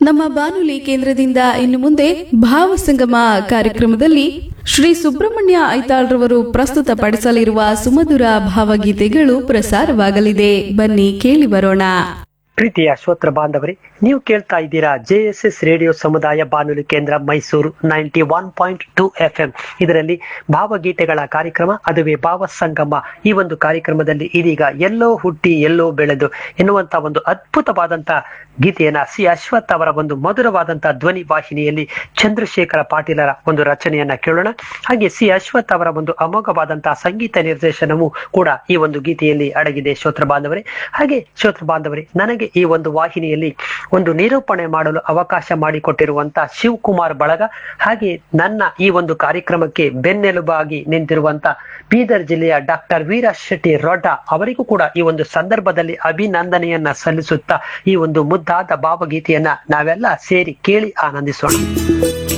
ನಮ್ಮ ಬಾನುಲಿ ಕೇಂದ್ರದಿಂದ ಇನ್ನು ಮುಂದೆ ಭಾವಸಂಗಮ ಕಾರ್ಯಕ್ರಮದಲ್ಲಿ ಶ್ರೀ ಸುಬ್ರಹ್ಮಣ್ಯ ಐತಾಳ್ರವರು ಪ್ರಸ್ತುತಪಡಿಸಲಿರುವ ಸುಮಧುರ ಭಾವಗೀತೆಗಳು ಪ್ರಸಾರವಾಗಲಿದೆ ಬನ್ನಿ ಕೇಳಿ ಬರೋಣ ಪ್ರೀತಿಯ ಶ್ರೋತ್ರ ಬಾಂಧವರೇ ನೀವು ಕೇಳ್ತಾ ಇದ್ದೀರಾ ಜೆ ಎಸ್ ಎಸ್ ರೇಡಿಯೋ ಸಮುದಾಯ ಬಾನುಲಿ ಕೇಂದ್ರ Mysuru ninety one point two F M ಇದರಲ್ಲಿ ಭಾವಗೀತೆಗಳ ಕಾರ್ಯಕ್ರಮ ಅದುವೇ ಭಾವ ಸಂಗಮ ಈ ಒಂದು ಕಾರ್ಯಕ್ರಮದಲ್ಲಿ ಇದೀಗ ಎಲ್ಲೋ ಹುಟ್ಟಿ ಎಲ್ಲೋ ಬೆಳೆದು ಎನ್ನುವಂತ ಒಂದು ಅದ್ಭುತವಾದಂತ ಗೀತೆಯನ್ನ ಸಿ ಅಶ್ವಥ್ ಅವರ ಒಂದು ಮಧುರವಾದಂತಹ ಧ್ವನಿ ವಾಹಿನಿಯಲ್ಲಿ ಚಂದ್ರಶೇಖರ ಪಾಟೀಲರ ಒಂದು ರಚನೆಯನ್ನ ಕೇಳೋಣ ಹಾಗೆ ಸಿ ಅಶ್ವಥ್ ಅವರ ಒಂದು ಅಮೋಘವಾದಂತಹ ಸಂಗೀತ ನಿರ್ದೇಶನವು ಕೂಡ ಈ ಒಂದು ಗೀತೆಯಲ್ಲಿ ಅಡಗಿದೆ ಶ್ರೋತ್ರ ಬಾಂಧವರೇ ಹಾಗೆ ಶ್ರೋತ್ರ ಬಾಂಧವರೇ ನನಗೆ ಈ ಒಂದು ವಾಹಿನಿಯಲ್ಲಿ ಒಂದು ನಿರೂಪಣೆ ಮಾಡಲು ಅವಕಾಶ ಮಾಡಿಕೊಟ್ಟಿರುವಂತ ಶಿವಕುಮಾರ್ ಬಳಗ ಹಾಗೆ ನನ್ನ ಈ ಒಂದು ಕಾರ್ಯಕ್ರಮಕ್ಕೆ ಬೆನ್ನೆಲುಬಾಗಿ ನಿಂತಿರುವಂತ ಬೀದರ್ ಜಿಲ್ಲೆಯ ಡಾಕ್ಟರ್ ವೀರ ಶೆಟ್ಟಿ ರೊಡ್ಡ ಅವರಿಗೂ ಕೂಡ ಈ ಒಂದು ಸಂದರ್ಭದಲ್ಲಿ ಅಭಿನಂದನೆಯನ್ನ ಸಲ್ಲಿಸುತ್ತಾ ಈ ಒಂದು ಮುದ್ದಾದ ಭಾವಗೀತೆಯನ್ನ ನಾವೆಲ್ಲ ಸೇರಿ ಕೇಳಿ ಆನಂದಿಸೋಣ